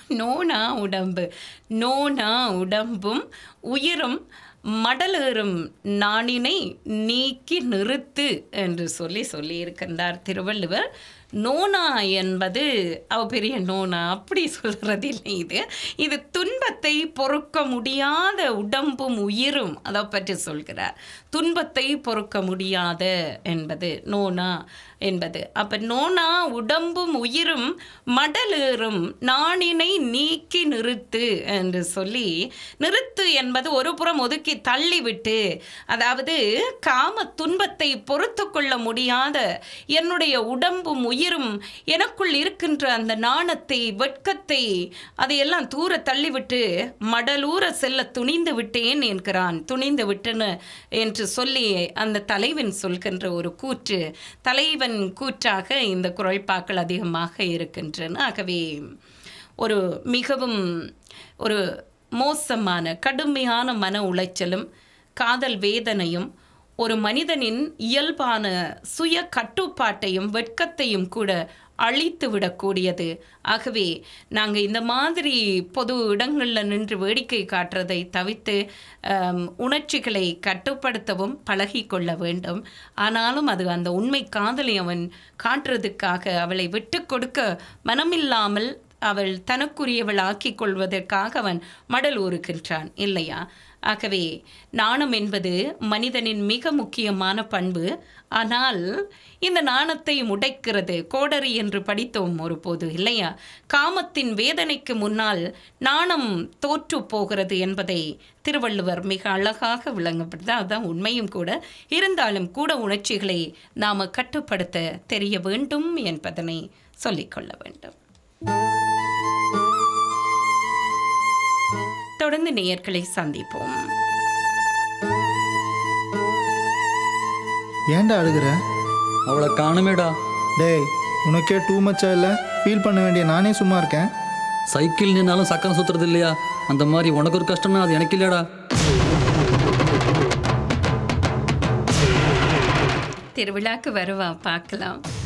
நோனா உடம்பு நோனா உடம்பும் உயிரும் மடலேறும் நாணினை நீக்கி நிறுத்து என்று சொல்லி சொல்லியிருக்கின்றார் திருவள்ளுவர் நோனா என்பது அவ பெரிய நோனா அப்படி சொல்கிறது இல்லை இது இது துன்பத்தை பொறுக்க முடியாத உடம்பும் உயிரும் அதை பற்றி சொல்கிறார் துன்பத்தை பொறுக்க முடியாத என்பது நோனா என்பது அப்போ நோனா உடம்பும் உயிரும் மடலேறும் நாணினை நீக்கி நிறுத்து என்று சொல்லி நிறுத்து என்பது ஒரு புறம் ஒதுக்கி தள்ளிவிட்டு அதாவது காம துன்பத்தை பொறுத்து கொள்ள முடியாத என்னுடைய உடம்பும் உயிரும் எனக்குள் இருக்கின்ற அந்த நாணத்தை வெட்கத்தை அதையெல்லாம் தூர தள்ளிவிட்டு மடலூர செல்ல துணிந்து விட்டேன் என்கிறான் துணிந்து விட்டேன்னு என்று சொல்லி அந்த தலைவன் சொல்கின்ற ஒரு கூற்று தலைவன் கூற்றாக இந்த குரல்பாக்கள் அதிகமாக இருக்கின்றன ஆகவே ஒரு மிகவும் ஒரு மோசமான கடுமையான மன உளைச்சலும் காதல் வேதனையும் ஒரு மனிதனின் இயல்பான சுய கட்டுப்பாட்டையும் வெட்கத்தையும் கூட அழித்து விடக்கூடியது ஆகவே நாங்கள் இந்த மாதிரி பொது இடங்களில் நின்று வேடிக்கை காட்டுறதை தவிர்த்து ஆம், உணர்ச்சிகளை கட்டுப்படுத்தவும் பழகி கொள்ள வேண்டும் ஆனாலும் அது அந்த உண்மை காதலை அவன் காட்டுறதுக்காக அவளை விட்டு கொடுக்க மனமில்லாமல் அவள் தனக்குரியவள் ஆக்கிக் கொள்வதற்காக அவன் மடல் ஊறுகின்றான் இல்லையா ஆகவே நாணம் என்பது மனிதனின் மிக முக்கியமான பண்பு ஆனால் இந்த நாணத்தை உடைக்கிறது கோடரி என்று படித்தோம் ஒரு போது இல்லையா காமத்தின் வேதனைக்கு முன்னால் நாணம் தோற்று போகிறது என்பதை திருவள்ளுவர் மிக அழகாக விளங்கப்படுது அதுதான் உண்மையும் கூட இருந்தாலும் கூட உணர்ச்சிகளை நாம் கட்டுப்படுத்த தெரிய வேண்டும் என்பதனை சொல்லிக்கொள்ள வேண்டும் தொடர்ந்து நேயர்களை சந்திப்போம் ஏன்டா அழுகுற அவளை காணுமேடா டேய் உனக்கே டூ மச்சா இல்லை ஃபீல் பண்ண வேண்டிய நானே சும்மா இருக்கேன் சைக்கிள் நின்னாலும் சக்கரம் சுத்துறது இல்லையா அந்த மாதிரி உனக்கு ஒரு கஷ்டம்னா அது எனக்கு இல்லையாடா திருவிழாக்கு வருவா பார்க்கலாம்